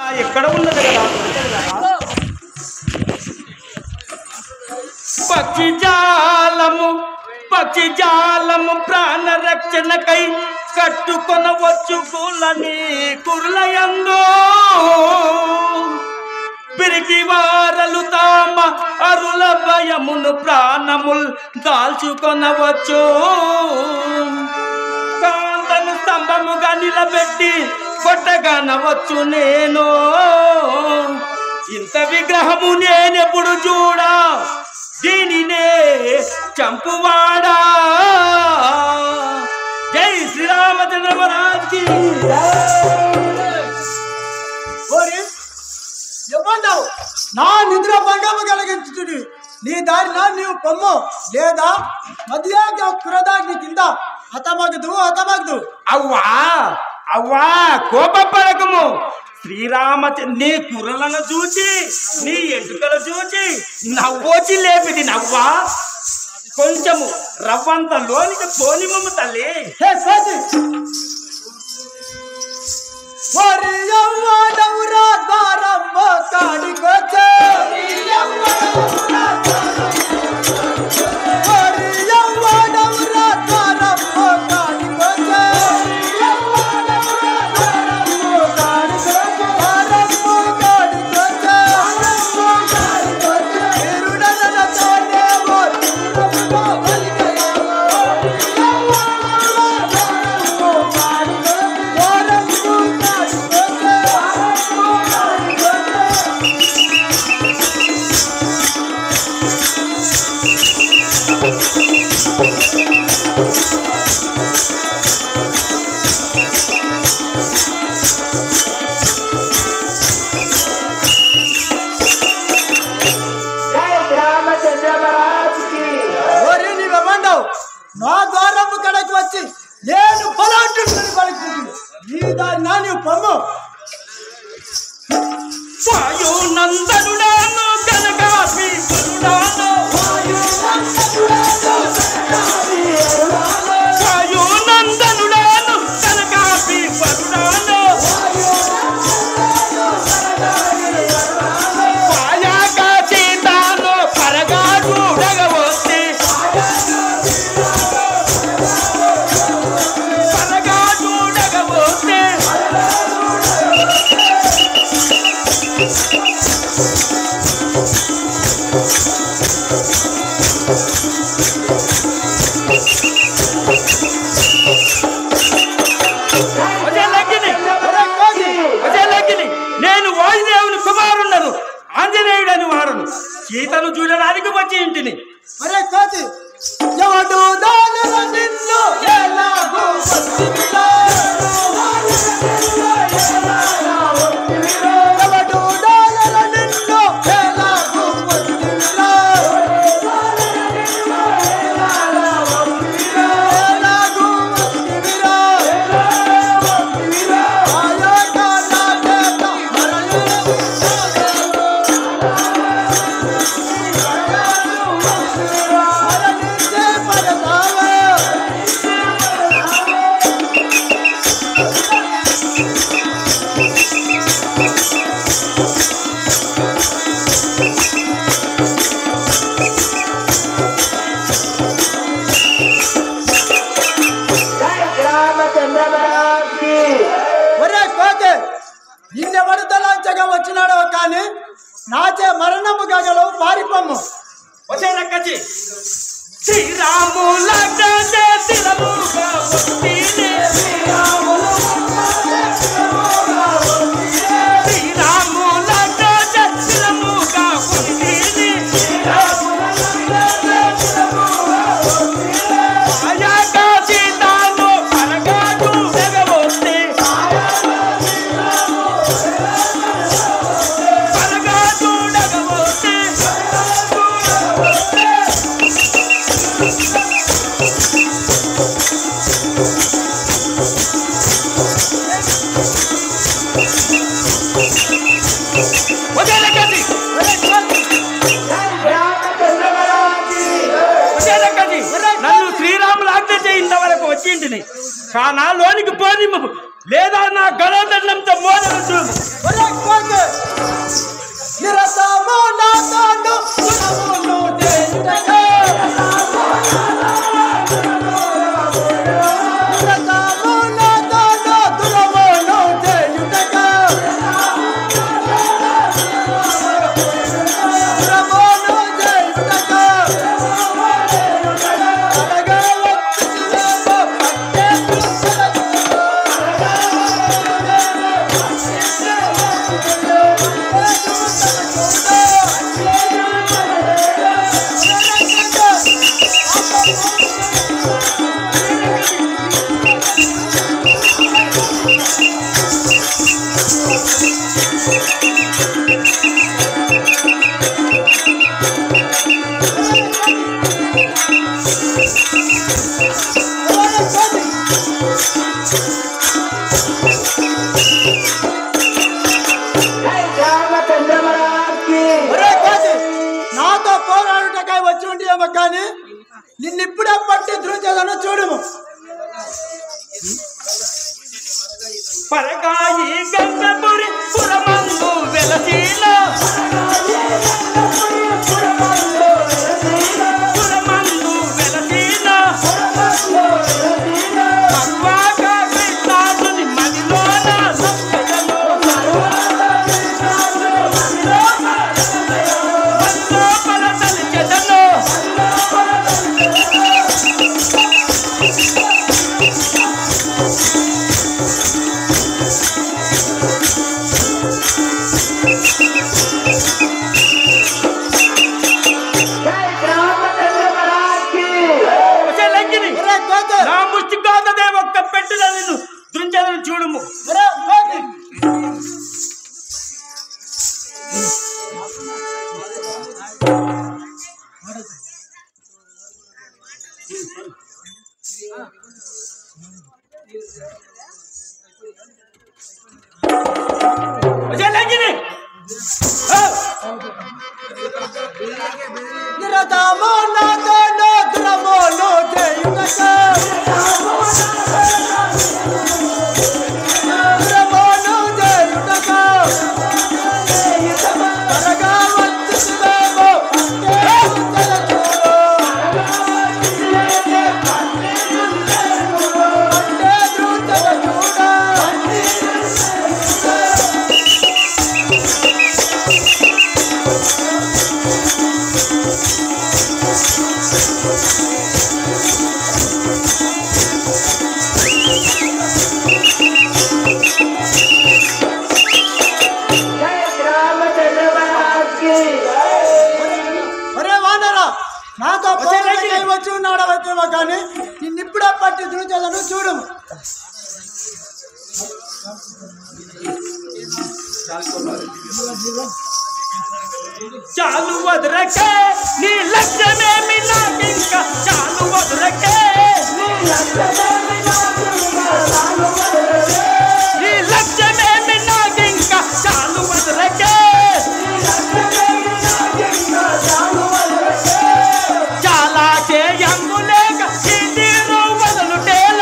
ఎక్కడ ఉన్నది కదా పక్షి జాలము పక్షి జాలము ప్రాణ రక్షణకై కట్టుకొనవచ్చు కులని కుర్లయందో పిరికి వారలు తామ అరుల భయమును ప్రాణముల్ దాల్చుకొనవచ్చు కాంతను స్తంభముగా నిలబెట్టి కొట్టగానవచ్చు నేను ఇంత విగ్రహము నేనెప్పుడు చూడా దీనినే చంపువాడా జై శ్రీరామచంద్ర మహారాజ్కి ఓరి ఇవ్వండావు నా నిద్ర భంగము కలిగించుచుడి నీ దారిన నీవు పొమ్ము లేదా మధ్య క్రోధాగ్ని కింద హతమగదు హతమగదు అవ్వా అవ్వా కోపపడకము శ్రీరామచంద్ర నీ కుర్రలను చూచి నీ ఎంటుకలు చూచి నవ్వోచి లేపిది నవ్వా కొంచెము రవ్వంత లోనికి పోనిమమ్మ తల్లి హే కోతి ఓరి యవ్వనవురా దారమ్మ కాడికొచ్చే ఓరి యవ్వనవురా దారమ్మ కాడికొచ్చే దారమ్మ కాడికొచ్చే తిరుడనలతోనేమో తిరుమల బలిగయేమో. ఓరి నీవెవ్వండావు నా ద్వారము కడకు వచ్చి నేను పొలాంటుని పలుకుతుంది నీ దాని నా నీవు పొమ్ము వాయు నందనుడాను కనకాపి పరుడాను వాయు నందనుడాను కనకాపి పరుడాను పాయాగా సీతాను పరగా చూడగవస్తే పరగా చూడగవస్తే వచ్చే లగ్గిని ఒరే కోతి, వచ్చే లగ్గిని నేను వాయుదేవుని కుమారున్నను ఆంజనేయుడని వాడను సీతను చూడడానికి వచ్చి ఇంటిని ఒరే కోతి ఎవడు దానవ నిన్ను ఎలాగూ వస్తివిరా? ఎవడు దానవ నిన్ను ఎలాగూ వస్తివిరా? ఎలాగూ వస్తివిరా? ఆయా కాళ్ళ చేత మరలు మరణించే పడతావా ఒరే కోతే నిన్నెవడు తలాంచగా వచ్చినాడో కానీ నాచే మరణము గగలవు పారిపోము వచ్చే లక్కచి శ్రీరాముల శిరముగా వస్తీనే శ్రీరాముల శిరముగా వస్తీనే ఆయగా సీతాను పరగా చూడగవస్తే పరగా చూడగవస్తే వదిలేకండి వదిలేకండి నన్ను శ్రీరాములు ఆజ్ఞ చేయింత వరకు వచ్చింటిని కానా లోనికి పోనిమ్ము లేదా నా గణదండంతో మోదలు చూడు ఒరే కోతే ఒరే కోతి, నాతో పోరాడుటకై వచ్చి ఉంటేమో కానీ నిన్ను ఇప్పుడే పట్టి ధృజలను చూడుము పరకాయి గంగపురి పురమందు వెలసిన పురమందు వెలసిన పర్వాక కృష్ణాసుని మదిలోన సత్యము లోపల తలిచెదను వచ్చే లంకిని ఒరే కోతి, నా ముష్టి కాదదే ఒక్క పెట్టుల నిన్ను దృంచదను చూడుము ఒరే కోతి. వచ్చే లంకిని ఆ! నిరతమో నాతో నోద్రమో నోచేయుటక. నిరమో నోచేయుటక. త్వరగా వచ్చుచున్నాము. అంటే చూడు. అంటే చూచద చూడ. ఒరే వానరా నాతో పోరాటకై వచ్చి ఉన్నాడు వచ్చేవో కానీ నిన్నిప్పుడే పట్టి చూచేదను చూడు చాలు వదరకే నీ లక్ష్యమేమి నాకింకా చాలు వదరకే నీ లక్ష్యమేమి నాకింకా చాలు వదరకే చాలా చేయంగులేక ఈ తీరు వదలుటేల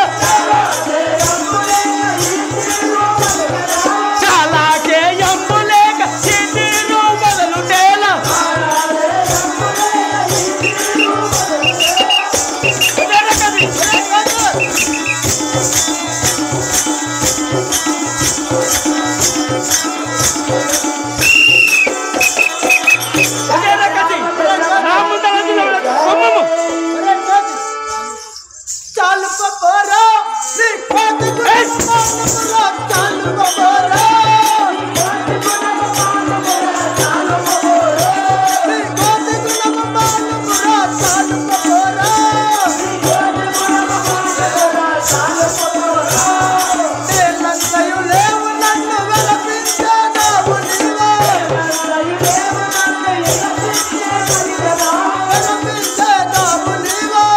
చాలా చేయంగులేక ఈ తీరు వదలుటేల జరగది జరగది నా ముందర నిలబడ కొమ్మము ఒరే కోతి, చాలు పపోరా నీ కోతి గుణమురా చాలు పపోరా నీ కోతి గుణము మానమురా చాలు పపోరా నేనంతయు లేవు నన్ను వెలపించావు నీవే వెలపించావు నీవే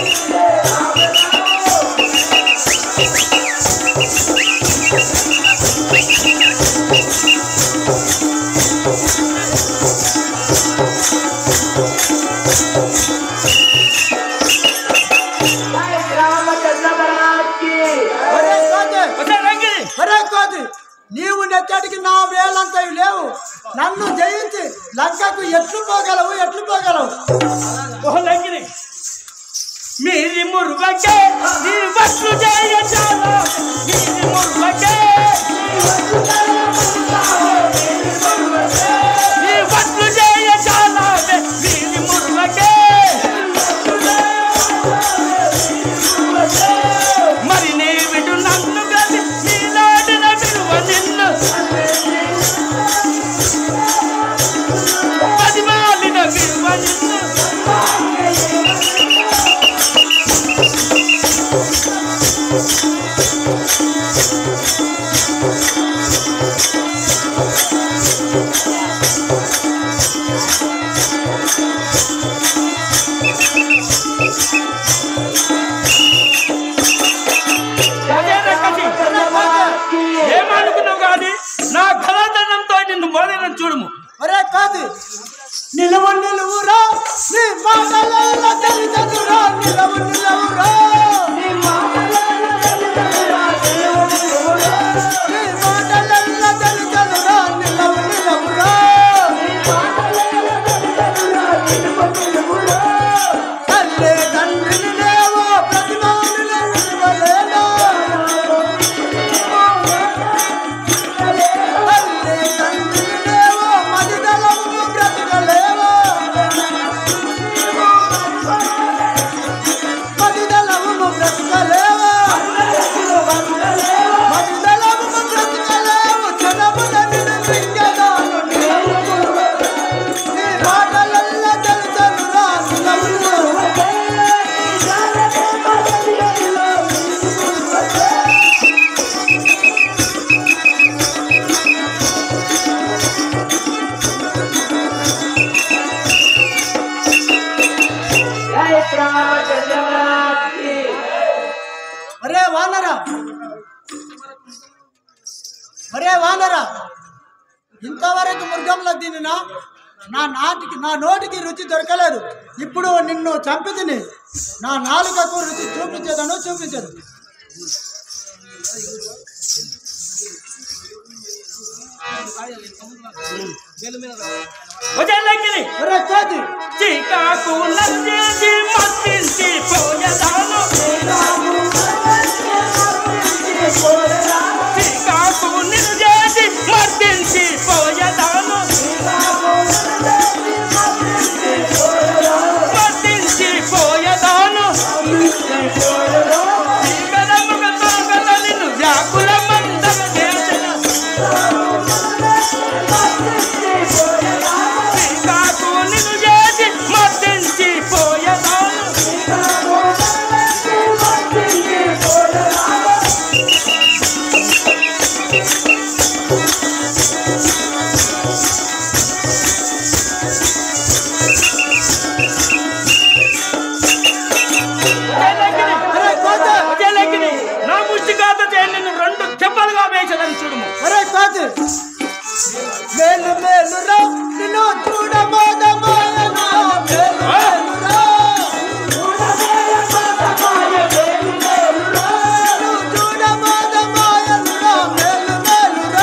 ఒరే కోతి, వచ్చే రంగిని ఒరే కోతి, నీవు నెచ్చటికి నా వేలంతయు లేవు నన్ను జయించి లంకకు ఎట్లు పోగలవు ఎట్లు పోగలవు ఓ లంగిని మీరి మురుగకే నీ వట్లు చేయ చాలా మీరి మురుగకే నీ వట్లు చేయ చాలా మీరి మురుగకే మరి నీ విడు నన్ను గది నీలాడిన విలువ నిన్ను పది మాలిన విలువ నిన్ను ఒరే నిలవు నిలువురా నీ మాటల తెలిచదురా నిలవు నిలవురా నీ మాటల తెలిచదురా నిలవు నిలవురా తల్లి తండ్రిని లేవో ప్రతిమానులు విలువలేదా తల్లి తండ్రిని లేవో మదిదలము బ్రతకలేవో మదిదలము బ్రతకలేవో మదిదలము బ్రతకలేవు జనముల నిన్ను మింగదాను నీ మాటలల్ల తెలుసనురా నిలవులు ఒరే వానరా ఒరే వానరా ఇంతవరకు మృగంలో తినినా నా నాటికి నా నోటికి రుచి దొరకలేదు ఇప్పుడు నిన్ను చంపి తిని నా నాలుకకు రుచి చూపించదను చూపించదు వజలగిరి ఒరే కోతి చికాకు నచ్చేసి మత్తించి పోయదాను చికాకు నిన్ను చేసి మర్తించి పోయదాను మర్తించి పోయదాను చీకరముగ తొరగల నిన్ను వ్యాకుల మందగ చేసిన చికాకు నిన్ను చేసి మర్తించి పోయదాను వజలగిరి ఒరే కోతి వజలగిరి నా ముష్టిగాత చేయి నిన్ను రెండు దెబ్బలుగా వేసదని చూడుము ఒరే కోతి మేలు మేలురా నిన్ను చూడబోదమాయనా మేలు మేలురా నిన్ను చూడబోదమాయనురా మేలు మేలురా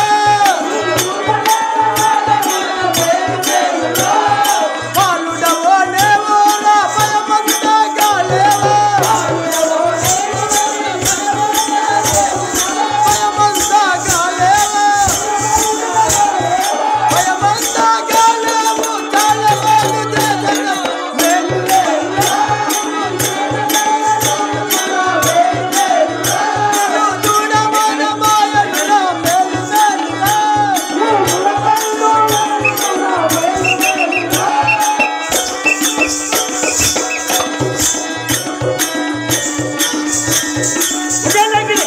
పాలుడవో నేవో నా భయమంతా గాలేవో భయమంతా గాలేవో భయమంతా గాలేవో గాలేవో చేసన మేలు నువ్వు చూడబోదమాయనురా మేలు మేలురా వజలగిరి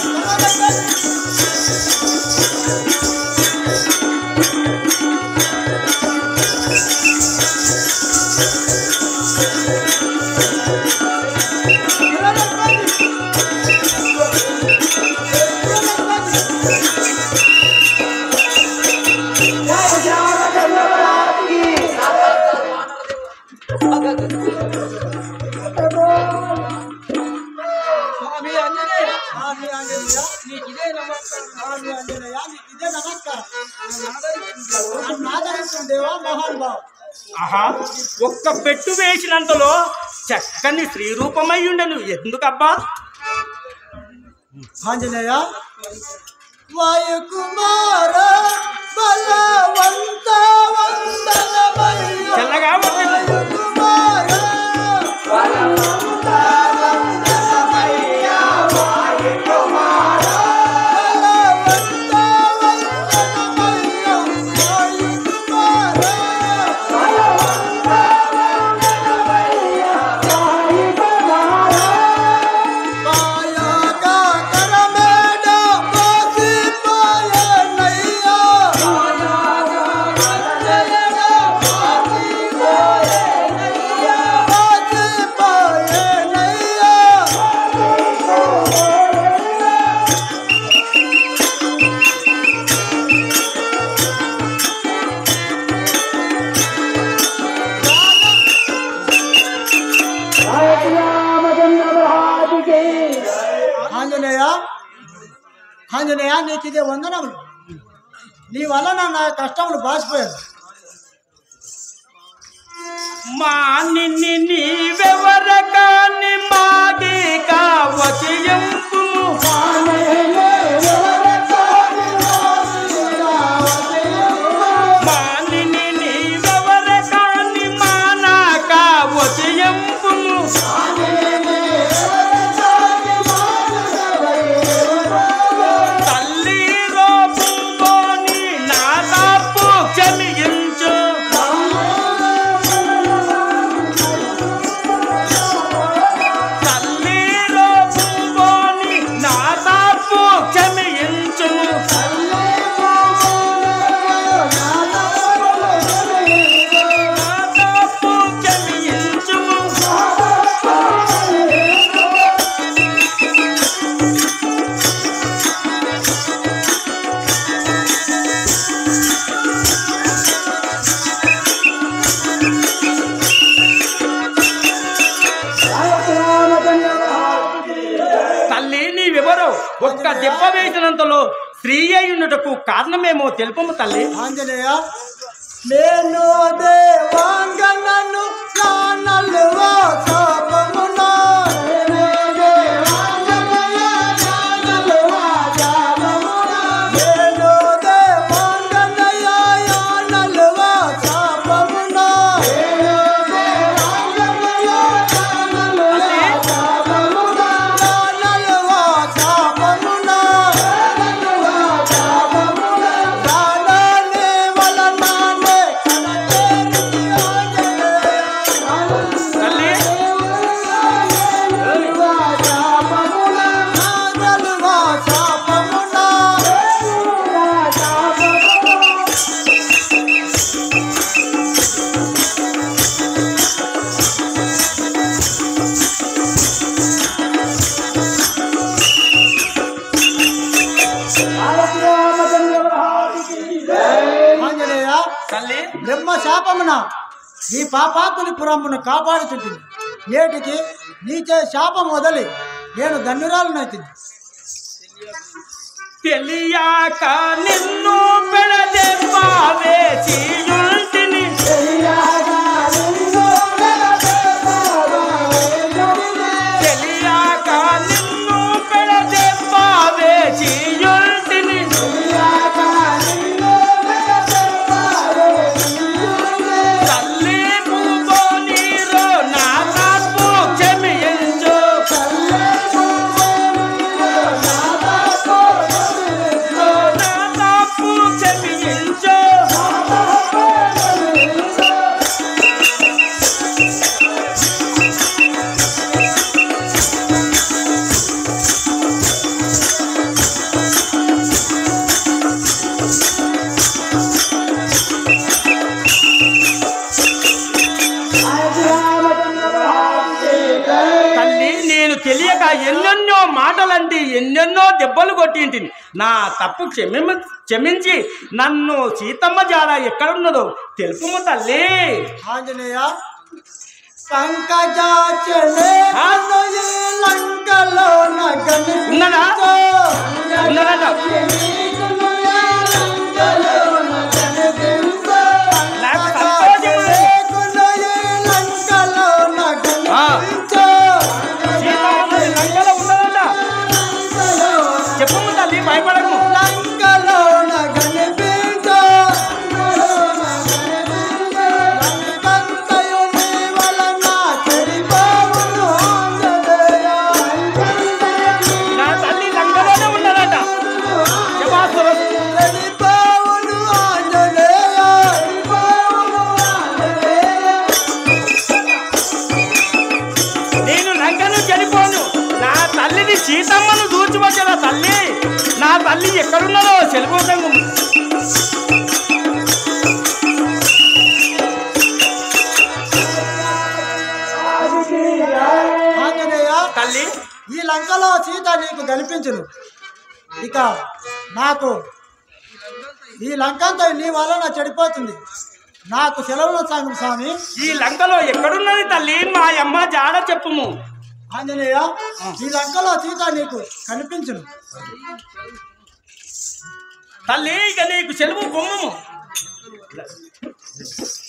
స్వామి ఆంజనేయ స్వామి ఆంజనేయ నీకు ఇదే నమస్కారం స్వామి ఆంజనేయ నీకు ఇదే నమస్కారం నన్ను ఆదరించిన దేవా మహాన్ భావ ఆహా ఒక్క పెట్టు వేసినంతలో చక్కని శ్రీ రూపమై ఉండను ఎందుకబ్బా ఆంజనేయ వాయు కుమార బలవంత వందనమయ్య చల్లగా వర్ధిల్లు. వాయు కుమార బలవంత వందనమయ్య వాయు కుమార బలవంత వందనమయ్య వాయు కుమార బలవంత వందనమయ్య వాయు కుమార పాయక కరమేడ పోసి పాయనయ్యా ఆంజనేయ నీకు ఇదే వందనములు నీ వల్ల నా నా కష్టములు బాసిపోయాను మా నిన్ని నీవెవర కాని మాగి కావచియంపు మా నిన్ని నీవెవర కాని మానా కావచియంపు తల్లి రోపుకొని నా తప్పు క్షమించు తల్లి రోపుకొని నా తప్పు క్షమించు నా తప్పు క్షమించు తల్లి నీవెవరో ఒక్క దెబ్బ వేసినంతలో స్త్రీ అయ్యున్నటకు కారణమేమో తెలుపము తల్లి ఆంజనేయ నేను దేవాంగనను కానలువో శాపమున నేను దేవాంగనయ యానలువో శాపమున యానలువో శాపమున దానాన్ని వలనాన్ని కనచేరితి ఆంజనేయ. తల్లి నాగలువో శాపమున ఆంజనేయ తల్లి బ్రహ్మ శాపమున ఈ పాపాకుని పురమును కాపాడుతుంది నేటికి నీచే శాపం వదలి నేను ధన్యురాలనైతుంది తెలియక నిన్ను పెడదెబ్బావే చీయుంటిని తెలియక నిన్ను పెడదెబ్బావే చీయుంటిని తల్లి పూగో నీరు నా తప్పు క్షమించు నా తప్పు క్షమించు తల్లి నేను తెలియక ఎన్నెన్నో మాటలంటి ఎన్నెన్నో దెబ్బలు కొట్టింటిని నా తప్పు క్షమి క్షమించి నన్ను సీతమ్మ జాడ ఎక్కడున్నదో తెలుపుము తల్లి ఆంజనేయ పంకజాచలే ఆ? లంకలో నగని ఉన్నదా ఉన్నదట నాకు సంతోషము. లంకలో నగని ఆ. సీతమ్మ లంకలో ఉన్నదట చెప్పము తల్లి భయపడకు లంకలో నగని లంకంతయు నీ వలన చెడిపోవును ఆంజనేయ. నా తల్లి లంకలోనే ఉన్నదట శభాసురు. చెడిపోవును ఆంజనేయ. నేను లంకను చెడిపోను నా తల్లిని సీతమ్మను దూచివచ్చిన తల్లి నా తల్లి ఎక్కడున్నదో సెలవుతంగు ఆంజనేయ తల్లి ఈ లంకలో సీత నీకు కనిపించును ఇక నాకు ఈ లంకంతో నీ వలన చెడిపోతుంది నాకు సెలవులు సంగం స్వామి ఈ లంకలో ఎక్కడున్నది తల్లి మా అమ్మ జాడ చెప్పుము ఆంజనేయ ఈ లంకలో సీత నీకు కనిపించును తల్లి ఇక నీకు సెలవు బొమ్మము